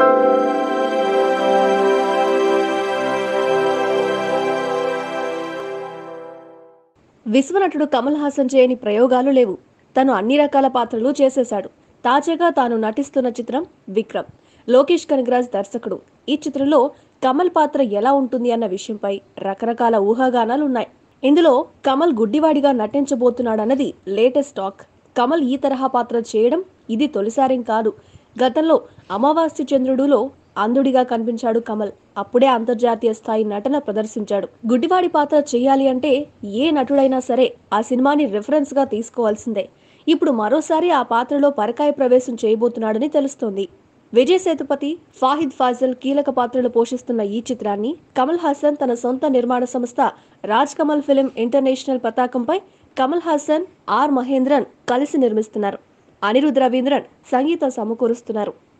విశ్వనటుడు కమల్ హాసన్ చేయని ప్రయోగాలు లేవు తను అన్ని రకాల పాత్రలు చేసేశాడు తాజాగా తాను నటిస్తున్న చిత్రం విక్రమ్ లోకేష్ కనగరాజ్ దర్శకుడు ఈ చిత్రంలో కమల్ పాత్ర ఎలా ఉంటుంది అన్న విషయంపై రకరకాల ఊహాగానాలున్నాయి ఇందులో కమల్ గుడ్డివాడిగా నటించబోతున్నాడన్నది లేటెస్ట్ టాక్ కమల్ ఈ తరహా పాత్ర చేయడం ఇది తొలిసారేం కాదు గతంలో అమావాస్య చంద్రుడులో అంధుడిగా కనిపించాడు కమల్ అప్పుడే అంతర్జాతీయ స్థాయి నటన ప్రదర్శించాడు గుడ్డివాడి పాత్ర చేయాలి అంటే ఏ నటుడైనా సరే ఆ సినిమాని రిఫరెన్స్ గా తీసుకోవాల్సిందే ఇప్పుడు మరోసారి ఆ పాత్రలో పరకాయ ప్రవేశం చేయబోతున్నాడని తెలుస్తోంది విజయ్ సేతుపతి ఫాహిద్ ఫాజల్ కీలక పాత్రలు పోషిస్తున్న ఈ చిత్రాన్ని కమల్ హాసన్ తన సొంత నిర్మాణ సంస్థ రాజ్ కమల్ ఫిలిం ఇంటర్నేషనల్ పతాకంపై కమల్ హాసన్ ఆర్ మహేంద్రన్ కలిసి నిర్మిస్తున్నారు అనిరుద్ రవీంద్రన్ సంగీతం సమకూరుస్తున్నారు